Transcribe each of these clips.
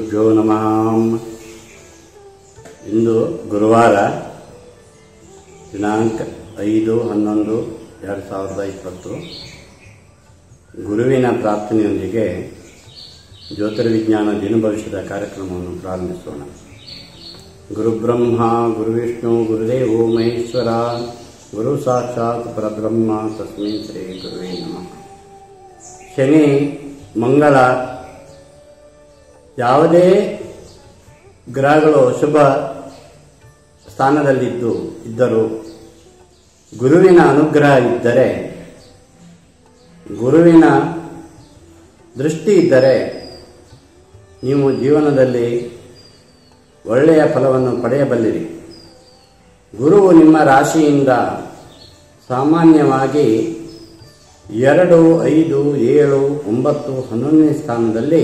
ಗುರುಭ್ಯೋ ನಮಃ ಇಂದು ಗುರುವಾರ ದಿನಾಂಕ ಐದು ಹನ್ನೊಂದು ಎರಡು ಸಾವಿರದ ಇಪ್ಪತ್ತು ಗುರುವಿನ ಪ್ರಾರ್ಥನೆಯೊಂದಿಗೆ ಜ್ಯೋತಿರ್ವಿಜ್ಞಾನ ದಿನಭವಿಷ್ಯದ ಕಾರ್ಯಕ್ರಮವನ್ನು ಪ್ರಾರಂಭಿಸೋಣ ಗುರುಬ್ರಹ್ಮ ಗುರುವಿಷ್ಣು ಗುರುದೇವೋ ಮಹೇಶ್ವರ ಗುರು ಸಾಕ್ಷಾತ್ ಪರಬ್ರಹ್ಮ ತಸ್ಮೈ ಶ್ರೀ ಗುರುವೇ ನಮಃ ಶನಿ ಮಂಗಳ ಯಾವುದೇ ಗ್ರಹಗಳು ಶುಭ ಸ್ಥಾನದಲ್ಲಿದ್ದು ಇದ್ದರೂ ಗುರುವಿನ ಅನುಗ್ರಹ ಇದ್ದರೆ ಗುರುವಿನ ದೃಷ್ಟಿ ಇದ್ದರೆ ನೀವು ಜೀವನದಲ್ಲಿ ಒಳ್ಳೆಯ ಫಲವನ್ನು ಪಡೆಯಬಲ್ಲಿರಿ ಗುರುವು ನಿಮ್ಮ ರಾಶಿಯಿಂದ ಸಾಮಾನ್ಯವಾಗಿ ಎರಡು ಐದು ಏಳು ಒಂಬತ್ತು ಹನ್ನೊಂದನೇ ಸ್ಥಾನದಲ್ಲಿ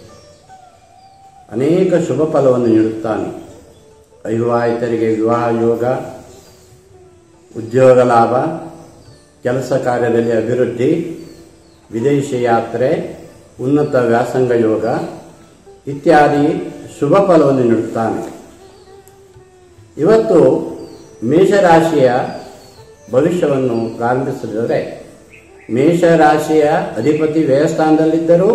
ಅನೇಕ ಶುಭ ಫಲವನ್ನು ನೀಡುತ್ತಾನೆ ಅವಿವಾಹಿತರಿಗೆ ವಿವಾಹ ಯೋಗ ಉದ್ಯೋಗ ಲಾಭ ಕೆಲಸ ಕಾರ್ಯದಲ್ಲಿ ಅಭಿವೃದ್ಧಿ ವಿದೇಶಿ ಯಾತ್ರೆ ಉನ್ನತ ವ್ಯಾಸಂಗ ಯೋಗ ಇತ್ಯಾದಿ ಶುಭ ಫಲವನ್ನು ನೀಡುತ್ತಾನೆ ಇವತ್ತು ಮೇಷರಾಶಿಯ ಭವಿಷ್ಯವನ್ನು ಪ್ರಾರಂಭಿಸಿದರೆ ಮೇಷರಾಶಿಯ ಅಧಿಪತಿ ವ್ಯಯಸ್ಥಾನದಲ್ಲಿದ್ದರೂ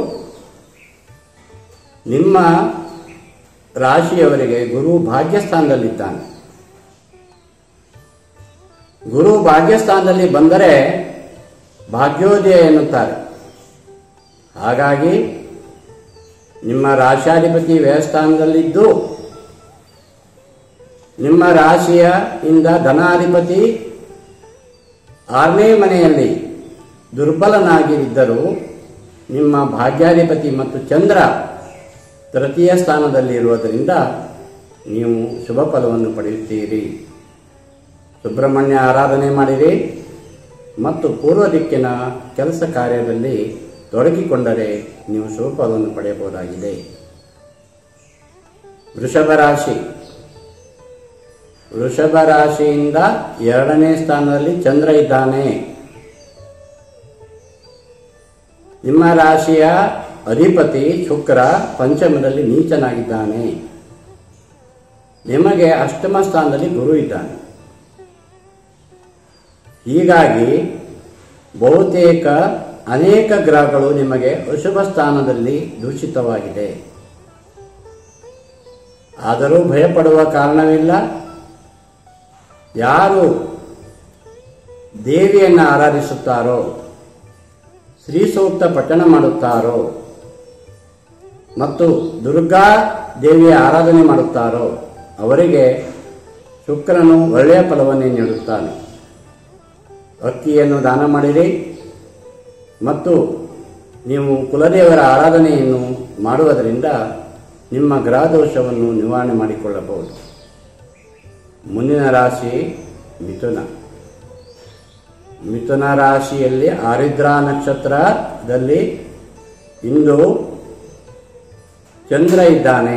ನಿಮ್ಮ ರಾಶಿಯವರಿಗೆ ಗುರು ಭಾಗ್ಯಸ್ಥಾನದಲ್ಲಿದ್ದಾನೆ ಗುರು ಭಾಗ್ಯಸ್ಥಾನದಲ್ಲಿ ಬಂದರೆ ಭಾಗ್ಯೋದಯ ಎನ್ನುತ್ತಾರೆ ಹಾಗಾಗಿ ನಿಮ್ಮ ರಾಶಾಧಿಪತಿ ವ್ಯಯಸ್ಥಾನದಲ್ಲಿದ್ದು ನಿಮ್ಮ ರಾಶಿಯ ಇಂದ ಧನಾಧಿಪತಿ ಆರನೇ ಮನೆಯಲ್ಲಿ ದುರ್ಬಲನಾಗಿದ್ದರೂ ನಿಮ್ಮ ಭಾಗ್ಯಾಧಿಪತಿ ಮತ್ತು ಚಂದ್ರ ತೃತೀಯ ಸ್ಥಾನದಲ್ಲಿ ಇರುವುದರಿಂದ ನೀವು ಶುಭ ಫಲವನ್ನು ಪಡೆಯುತ್ತೀರಿ ಸುಬ್ರಹ್ಮಣ್ಯ ಆರಾಧನೆ ಮಾಡಿರಿ ಮತ್ತು ಪೂರ್ವ ದಿಕ್ಕಿನ ಕೆಲಸ ಕಾರ್ಯದಲ್ಲಿ ತೊಡಗಿಕೊಂಡರೆ ನೀವು ಶುಭ ಫಲವನ್ನು ಪಡೆಯಬಹುದಾಗಿದೆ ವೃಷಭ ರಾಶಿ ವೃಷಭ ರಾಶಿಯಿಂದ ಎರಡನೇ ಸ್ಥಾನದಲ್ಲಿ ಚಂದ್ರ ಇದ್ದಾನೆ ನಿಮ್ಮ ರಾಶಿಯ ಅಧಿಪತಿ ಶುಕ್ರ ಪಂಚಮದಲ್ಲಿ ನೀಚನಾಗಿದ್ದಾನೆ ನಿಮಗೆ ಅಷ್ಟಮ ಸ್ಥಾನದಲ್ಲಿ ಗುರು ಇದ್ದಾನೆ ಹೀಗಾಗಿ ಬಹುತೇಕ ಅನೇಕ ಗ್ರಹಗಳು ನಿಮಗೆ ಅಶುಭ ಸ್ಥಾನದಲ್ಲಿ ದೂಷಿತವಾಗಿದೆ ಆದರೂ ಭಯಪಡುವ ಕಾರಣವಿಲ್ಲ ಯಾರು ದೇವಿಯನ್ನು ಆರಾಧಿಸುತ್ತಾರೋ ಶ್ರೀ ಸೂಕ್ತ ಪಠಣ ಮಾಡುತ್ತಾರೋ ಮತ್ತು ದುರ್ಗಾ ದೇವಿಯ ಆರಾಧನೆ ಮಾಡುತ್ತಾರೋ ಅವರಿಗೆ ಶುಕ್ರನು ಒಳ್ಳೆಯ ಫಲವನ್ನೇ ನೀಡುತ್ತಾನೆ ಅಕ್ಕಿಯನ್ನು ದಾನ ಮಾಡಿರಿ ಮತ್ತು ನೀವು ಕುಲದೇವರ ಆರಾಧನೆಯನ್ನು ಮಾಡುವುದರಿಂದ ನಿಮ್ಮ ಗ್ರಹದೋಷವನ್ನು ನಿವಾರಣೆ ಮಾಡಿಕೊಳ್ಳಬಹುದು ಮುಂದಿನ ರಾಶಿ ಮಿಥುನ ಮಿಥುನ ರಾಶಿಯಲ್ಲಿ ಆರಿದ್ರಾ ನಕ್ಷತ್ರದಲ್ಲಿ ಇಂದು ಚಂದ್ರ ಇದ್ದಾನೆ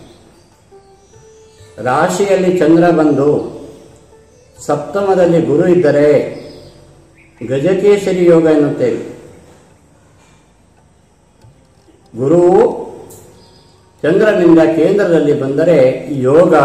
ರಾಶಿಯಲ್ಲಿ ಚಂದ್ರ ಬಂದು ಸಪ್ತಮದಲ್ಲಿ ಗುರು ಇದ್ದರೆ ಗಜಕೇಶರಿ ಯೋಗ ಎನ್ನುತ್ತೇವೆ ಗುರುವು ಚಂದ್ರನಿಂದ ಕೇಂದ್ರದಲ್ಲಿ ಬಂದರೆ ಈ ಯೋಗ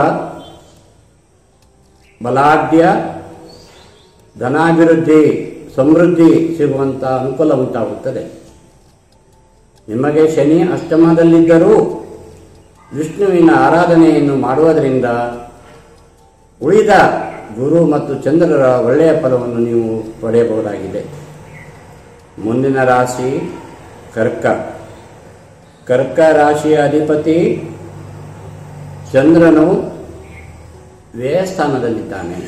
ಬಲಾಢ್ಯ ಧನಾಭಿವೃದ್ಧಿ ಸಮೃದ್ಧಿ ಸಿಗುವಂತ ಅನುಕೂಲ ಉಂಟಾಗುತ್ತದೆ ನಿಮಗೆ ಶನಿ ಅಷ್ಟಮದಲ್ಲಿದ್ದರೂ ವಿಷ್ಣುವಿನ ಆರಾಧನೆಯನ್ನು ಮಾಡುವುದರಿಂದ ಉಳಿದ ಗುರು ಮತ್ತು ಚಂದ್ರರ ಒಳ್ಳೆಯ ಫಲವನ್ನು ನೀವು ಪಡೆಯಬಹುದಾಗಿದೆ ಮುಂದಿನ ರಾಶಿ ಕರ್ಕ ಕರ್ಕ ರಾಶಿಯ ಅಧಿಪತಿ ಚಂದ್ರನು ವ್ಯಯಸ್ಥಾನದಲ್ಲಿದ್ದಾನೆ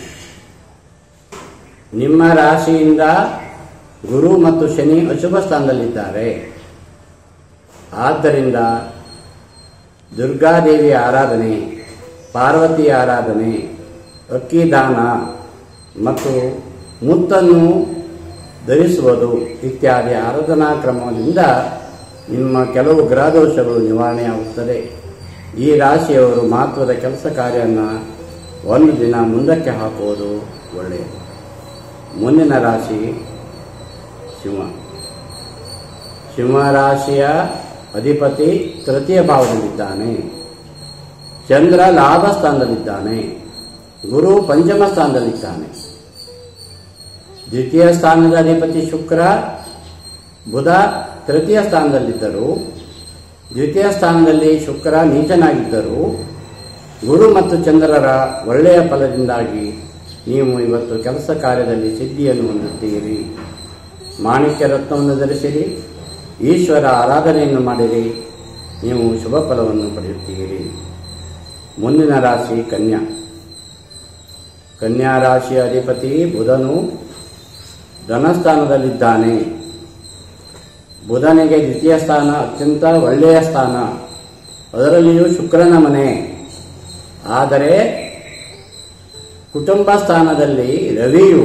ನಿಮ್ಮ ರಾಶಿಯಿಂದ ಗುರು ಮತ್ತು ಶನಿ ಅಶುಭ ಸ್ಥಾನದಲ್ಲಿದ್ದಾರೆ ಆದ್ದರಿಂದ ದುರ್ಗಾದೇವಿಯ ಆರಾಧನೆ ಪಾರ್ವತಿಯ ಆರಾಧನೆ ಅಕ್ಕಿ ದಾನ ಮತ್ತು ಮುತ್ತನ್ನು ಧರಿಸುವುದು ಇತ್ಯಾದಿ ಆರಾಧನಾ ಕ್ರಮದಿಂದ ನಿಮ್ಮ ಕೆಲವು ಗ್ರಹದೋಷಗಳು ನಿವಾರಣೆಯಾಗುತ್ತದೆ ಈ ರಾಶಿಯವರು ಮಹತ್ವದ ಕೆಲಸ ಕಾರ್ಯವನ್ನು ಒಂದು ದಿನ ಮುಂದಕ್ಕೆ ಹಾಕುವುದು ಒಳ್ಳೆಯದು ಮುಂದಿನ ರಾಶಿ ಸಿಂಹ ಸಿಂಹರಾಶಿಯ ಅಧಿಪತಿ ತೃತೀಯ ಭಾವದಲ್ಲಿದ್ದಾನೆ ಚಂದ್ರ ಲಾಭ ಸ್ಥಾನದಲ್ಲಿದ್ದಾನೆ ಗುರು ಪಂಚಮ ಸ್ಥಾನದಲ್ಲಿದ್ದಾನೆ ದ್ವಿತೀಯ ಸ್ಥಾನದ ಅಧಿಪತಿ ಶುಕ್ರ ಬುಧ ತೃತೀಯ ಸ್ಥಾನದಲ್ಲಿದ್ದರು ದ್ವಿತೀಯ ಸ್ಥಾನದಲ್ಲಿ ಶುಕ್ರ ನೀಚನಾಗಿದ್ದರು ಗುರು ಮತ್ತು ಚಂದ್ರರ ಒಳ್ಳೆಯ ಫಲದಿಂದಾಗಿ ನೀವು ಇವತ್ತು ಕೆಲಸ ಕಾರ್ಯದಲ್ಲಿ ಸಿದ್ಧಿಯನ್ನು ಹೊಂದುತ್ತೀರಿ ಮಾಣಿಕ್ಯ ರತ್ನವನ್ನು ಧರಿಸಿರಿ ಈಶ್ವರ ಆರಾಧನೆಯನ್ನು ಮಾಡಿರಿ ನೀವು ಶುಭ ಫಲವನ್ನು ಪಡೆಯುತ್ತೀರಿ ಮುಂದಿನ ರಾಶಿ ಕನ್ಯಾ ಕನ್ಯಾ ರಾಶಿಯ ಅಧಿಪತಿ ಬುಧನು ಧನಸ್ಥಾನದಲ್ಲಿದ್ದಾನೆ ಬುಧನಿಗೆ ದ್ವಿತೀಯ ಸ್ಥಾನ ಅತ್ಯಂತ ಒಳ್ಳೆಯ ಸ್ಥಾನ ಅದರಲ್ಲಿಯೂ ಶುಕ್ರನ ಮನೆ ಆದರೆ ಕುಟುಂಬ ಸ್ಥಾನದಲ್ಲಿ ರವಿಯು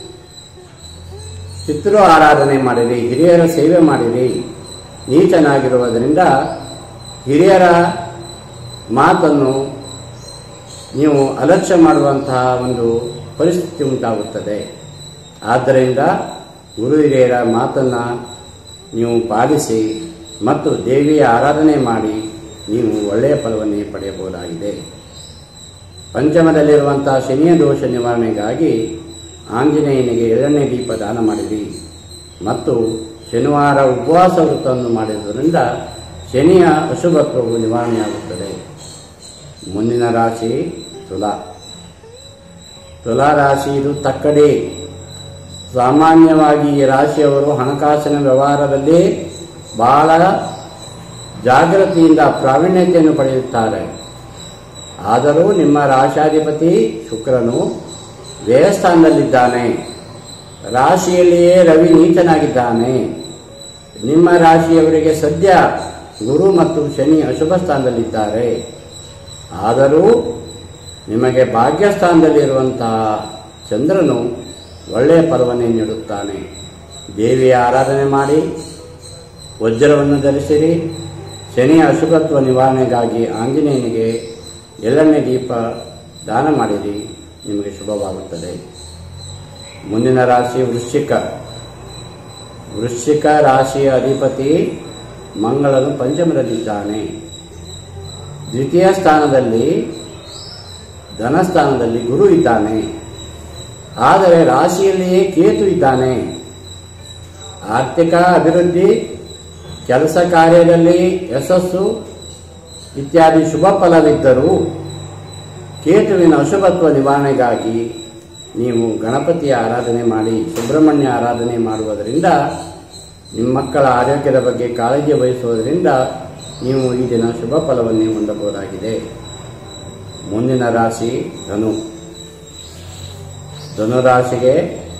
ಪಿತೃ ಆರಾಧನೆ ಮಾಡಿರಿ ಹಿರಿಯರ ಸೇವೆ ಮಾಡಿರಿ ನೀಚನಾಗಿರುವುದರಿಂದ ಹಿರಿಯರ ಮಾತನ್ನು ನೀವು ಅಲಕ್ಷ್ಯ ಮಾಡುವಂತಹ ಒಂದು ಪರಿಸ್ಥಿತಿ ಉಂಟಾಗುತ್ತದೆ ಆದ್ದರಿಂದ ಗುರು ಹಿರಿಯರ ಮಾತನ್ನು ನೀವು ಪಾಲಿಸಿ ಮತ್ತು ದೇವಿಯ ಆರಾಧನೆ ಮಾಡಿ ನೀವು ಒಳ್ಳೆಯ ಫಲವನ್ನೇ ಪಡೆಯಬಹುದಾಗಿದೆ ಪಂಚಮದಲ್ಲಿರುವಂತಹ ಶನಿಯ ದೋಷ ನಿವಾರಣೆಗಾಗಿ ಆಂಜನೇಯನಿಗೆ ಏಳನೇ ದೀಪ ದಾನ ಮಾಡಿರಿ ಮತ್ತು ಶನಿವಾರ ಉಪವಾಸ ವೃತ್ತವನ್ನು ಮಾಡಿರುವುದರಿಂದ ಶನಿಯ ಅಶುಭತ್ವವು ನಿವಾರಣೆಯಾಗುತ್ತದೆ ಮುಂದಿನ ರಾಶಿ ತುಲಾ ತುಲಾ ರಾಶಿ ಇದು ತಕ್ಕಡಿ ಸಾಮಾನ್ಯವಾಗಿ ಈ ರಾಶಿಯವರು ಹಣಕಾಸಿನ ವ್ಯವಹಾರದಲ್ಲಿ ಬಹಳ ಜಾಗೃತಿಯಿಂದ ಪ್ರಾವೀಣ್ಯತೆಯನ್ನು ಪಡೆಯುತ್ತಾರೆ ಆದರೂ ನಿಮ್ಮ ರಾಶಾಧಿಪತಿ ಶುಕ್ರನು ದೇವಸ್ಥಾನದಲ್ಲಿದ್ದಾನೆ ರಾಶಿಯಲ್ಲಿಯೇ ರವಿ ನೀಚನಾಗಿದ್ದಾನೆ ನಿಮ್ಮ ರಾಶಿಯವರಿಗೆ ಸದ್ಯ ಗುರು ಮತ್ತು ಶನಿ ಅಶುಭ ಸ್ಥಾನದಲ್ಲಿದ್ದಾರೆ ಆದರೂ ನಿಮಗೆ ಭಾಗ್ಯಸ್ಥಾನದಲ್ಲಿರುವಂತಹ ಚಂದ್ರನು ಒಳ್ಳೆಯ ಫಲವನ್ನೇ ನೀಡುತ್ತಾನೆ ದೇವಿಯ ಆರಾಧನೆ ಮಾಡಿ ವಜ್ರವನ್ನು ಧರಿಸಿರಿ ಶನಿಯ ಅಶುಭತ್ವ ನಿವಾರಣೆಗಾಗಿ ಆಂಜನೇಯನಿಗೆ ಎಳ್ಳಣ್ಣೆ ದೀಪ ದಾನ ಮಾಡಿರಿ ನಿಮಗೆ ಶುಭವಾಗುತ್ತದೆ ಮುಂದಿನ ರಾಶಿ ವೃಶ್ಚಿಕ ವೃಶ್ಚಿಕ ರಾಶಿಯ ಅಧಿಪತಿ ಮಂಗಳನು ಪಂಚಮದಲ್ಲಿದ್ದಾನೆ ದ್ವಿತೀಯ ಸ್ಥಾನದಲ್ಲಿ ಧನಸ್ಥಾನದಲ್ಲಿ ಗುರು ಇದ್ದಾನೆ ಆದರೆ ರಾಶಿಯಲ್ಲಿಯೇ ಕೇತು ಇದ್ದಾನೆ ಆರ್ಥಿಕ ಅಭಿವೃದ್ಧಿ ಕೆಲಸ ಕಾರ್ಯದಲ್ಲಿ ಯಶಸ್ಸು ಇತ್ಯಾದಿ ಶುಭ ಫಲವಿದ್ದರೂ ಕೇತುವಿನ ಅಶುಭತ್ವ ನಿವಾರಣೆಗಾಗಿ ನೀವು ಗಣಪತಿಯ ಆರಾಧನೆ ಮಾಡಿ ಸುಬ್ರಹ್ಮಣ್ಯ ಆರಾಧನೆ ಮಾಡುವುದರಿಂದ ನಿಮ್ಮ ಮಕ್ಕಳ ಆರೋಗ್ಯದ ಬಗ್ಗೆ ಕಾಳಜಿ ವಹಿಸುವುದರಿಂದ ನೀವು ಈ ದಿನ ಶುಭ ಫಲವನ್ನೇ ಹೊಂದಬಹುದಾಗಿದೆ ಮುಂದಿನ ರಾಶಿ ಧನು ಧನುರಾಶಿಗೆ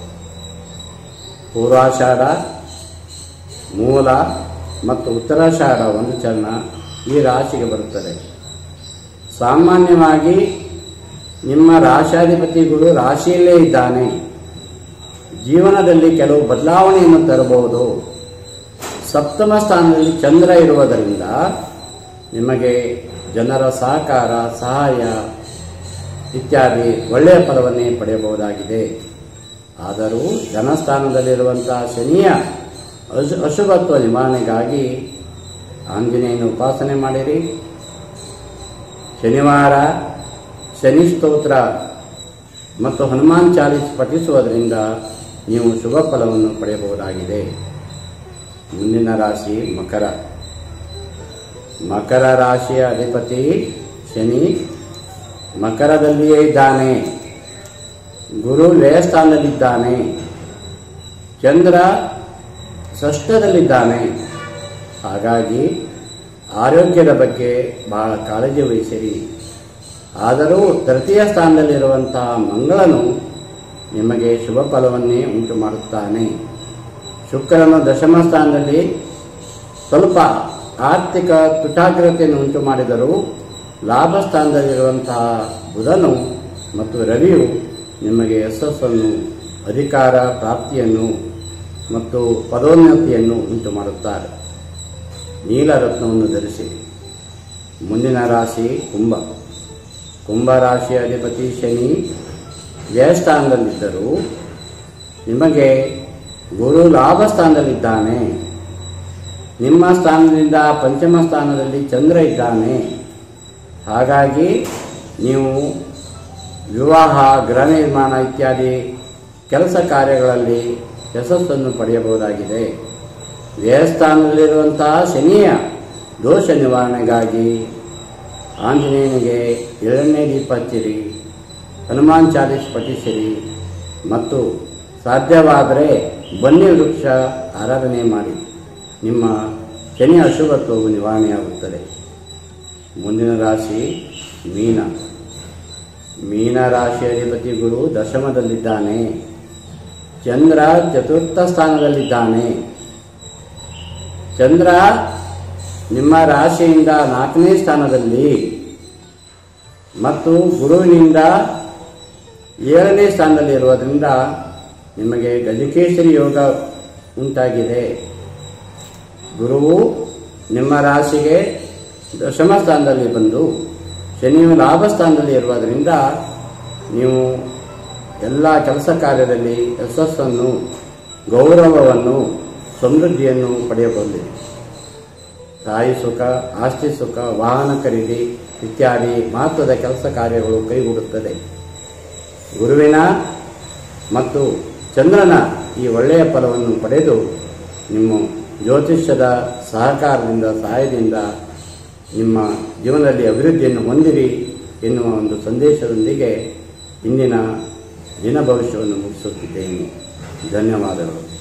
ಪೂರ್ವಾಷಾಢ ಮೂಲ ಮತ್ತು ಉತ್ತರಾಷಾಢ ಒಂದು ಚರಣ ಈ ರಾಶಿಗೆ ಬರುತ್ತದೆ ಸಾಮಾನ್ಯವಾಗಿ ನಿಮ್ಮ ರಾಶಾಧಿಪತಿಗಳು ರಾಶಿಯಲ್ಲೇ ಇದ್ದಾನೆ ಜೀವನದಲ್ಲಿ ಕೆಲವು ಬದಲಾವಣೆಯನ್ನು ತರಬಹುದು ಸಪ್ತಮ ಸ್ಥಾನದಲ್ಲಿ ಚಂದ್ರ ಇರುವುದರಿಂದ ನಿಮಗೆ ಜನರ ಸಹಕಾರ ಸಹಾಯ ಇತ್ಯಾದಿ ಒಳ್ಳೆಯ ಫಲವನ್ನೇ ಪಡೆಯಬಹುದಾಗಿದೆ ಆದರೂ ಧನಸ್ಥಾನದಲ್ಲಿರುವಂತಹ ಶನಿಯ ಅಶು ಅಶುಭತ್ವ ನಿವಾರಣೆಗಾಗಿ ಆಂಜನೇಯನ ಉಪಾಸನೆ ಮಾಡಿರಿ ಶನಿವಾರ ಶನಿ ಸ್ತೋತ್ರ ಮತ್ತು ಹನುಮಾನ್ ಚಾಲಿಸ್ ಪಠಿಸುವುದರಿಂದ ನೀವು ಶುಭ ಫಲವನ್ನು ಪಡೆಯಬಹುದಾಗಿದೆ ಮುಂದಿನ ರಾಶಿ ಮಕರ ಮಕರ ರಾಶಿಯ ಅಧಿಪತಿ ಶನಿ ಮಕರದಲ್ಲಿಯೇ ಇದ್ದಾನೆ ಗುರು ವ್ಯಯಸ್ಥಾನದಲ್ಲಿದ್ದಾನೆ ಚಂದ್ರ ಷಷ್ಠದಲ್ಲಿದ್ದಾನೆ ಹಾಗಾಗಿ ಆರೋಗ್ಯದ ಬಗ್ಗೆ ಬಹಳ ಕಾಳಜಿ ವಹಿಸಿರಿ ಆದರೂ ತೃತೀಯ ಸ್ಥಾನದಲ್ಲಿರುವಂತಹ ಮಂಗಳನು ನಿಮಗೆ ಶುಭ ಫಲವನ್ನೇ ಉಂಟು ಮಾಡುತ್ತಾನೆ ಶುಕ್ರನು ದಶಮ ಸ್ಥಾನದಲ್ಲಿ ಸ್ವಲ್ಪ ಆರ್ಥಿಕ ತುಟಾಗ್ರತೆಯನ್ನು ಉಂಟು ಮಾಡಿದರೂ ಲಾಭ ಸ್ಥಾನದಲ್ಲಿರುವಂತಹ ಬುಧನು ಮತ್ತು ರವಿಯು ನಿಮಗೆ ಯಶಸ್ಸನ್ನು ಅಧಿಕಾರ ಪ್ರಾಪ್ತಿಯನ್ನು ಮತ್ತು ಪದೋನ್ನತಿಯನ್ನು ಉಂಟು ಮಾಡುತ್ತಾರೆ ನೀಲರತ್ನವನ್ನು ಧರಿಸಿ ಮುಂದಿನ ರಾಶಿ ಕುಂಭ ಕುಂಭ ರಾಶಿಯ ಅಧಿಪತಿ ಶನಿ ವ್ಯಯಸ್ಥಾನದಲ್ಲಿದ್ದರೂ ನಿಮಗೆ ಗುರು ಲಾಭ ಸ್ಥಾನದಲ್ಲಿದ್ದಾನೆ ನಿಮ್ಮ ಸ್ಥಾನದಿಂದ ಪಂಚಮ ಸ್ಥಾನದಲ್ಲಿ ಚಂದ್ರ ಇದ್ದಾನೆ ಹಾಗಾಗಿ ನೀವು ವಿವಾಹ ಗೃಹ ನಿರ್ಮಾಣ ಇತ್ಯಾದಿ ಕೆಲಸ ಕಾರ್ಯಗಳಲ್ಲಿ ಯಶಸ್ಸನ್ನು ಪಡೆಯಬಹುದಾಗಿದೆ ವ್ಯಯಸ್ಥಾನದಲ್ಲಿರುವಂತಹ ಶನಿಯ ದೋಷ ನಿವಾರಣೆಗಾಗಿ ಆಂಜನೇಯನಿಗೆ ಏಳನೇ ದೀಪ ಹಚ್ಚಿರಿ ಹನುಮಾನ್ ಚಾಲೀಸ್ ಪಠಿಸಿರಿ ಮತ್ತು ಸಾಧ್ಯವಾದರೆ ಬನ್ನಿ ವೃಕ್ಷ ಆರಾಧನೆ ಮಾಡಿ ನಿಮ್ಮ ಶನಿ ಅಶುಭತ್ವವು ನಿವಾರಣೆಯಾಗುತ್ತದೆ ಮುಂದಿನ ರಾಶಿ ಮೀನ ಮೀನ ರಾಶಿ ಅಧಿಪತಿ ಗುರು ದಶಮದಲ್ಲಿದ್ದಾನೆ ಚಂದ್ರ ಚತುರ್ಥ ಸ್ಥಾನದಲ್ಲಿದ್ದಾನೆ ಚಂದ್ರ ನಿಮ್ಮ ರಾಶಿಯಿಂದ ನಾಲ್ಕನೇ ಸ್ಥಾನದಲ್ಲಿ ಮತ್ತು ಗುರುವಿನಿಂದ ಏಳನೇ ಸ್ಥಾನದಲ್ಲಿ ಇರುವುದರಿಂದ ನಿಮಗೆ ಗಜಕೇಸರಿ ಯೋಗ ಉಂಟಾಗಿದೆ ಗುರುವು ನಿಮ್ಮ ರಾಶಿಗೆ ದಶಮ ಸ್ಥಾನದಲ್ಲಿ ಬಂದು ಶನಿಯು ಲಾಭ ಸ್ಥಾನದಲ್ಲಿ ಇರುವುದರಿಂದ ನೀವು ಎಲ್ಲ ಕೆಲಸ ಕಾರ್ಯದಲ್ಲಿ ಯಶಸ್ಸನ್ನು ಗೌರವವನ್ನು ಸಮೃದ್ಧಿಯನ್ನು ಪಡೆಯಬಹುದು ತಾಯಿ ಸುಖ ಆಸ್ತಿ ಸುಖ ವಾಹನ ಖರೀದಿ ಇತ್ಯಾದಿ ಮಹತ್ವದ ಕೆಲಸ ಕಾರ್ಯಗಳು ಕೈಗೂಡುತ್ತದೆ ಗುರುವಿನ ಮತ್ತು ಚಂದ್ರನ ಈ ಒಳ್ಳೆಯ ಫಲವನ್ನು ಪಡೆದು ನಿಮ್ಮ ಜ್ಯೋತಿಷ್ಯದ ಸಹಕಾರದಿಂದ ಸಹಾಯದಿಂದ ನಿಮ್ಮ ಜೀವನದಲ್ಲಿ ಅಭಿವೃದ್ಧಿಯನ್ನು ಹೊಂದಿರಿ ಎನ್ನುವ ಒಂದು ಸಂದೇಶದೊಂದಿಗೆ ಇಂದಿನ ದಿನ ಭವಿಷ್ಯವನ್ನು ಮುಗಿಸುತ್ತಿದ್ದೇನೆ ಧನ್ಯವಾದಗಳು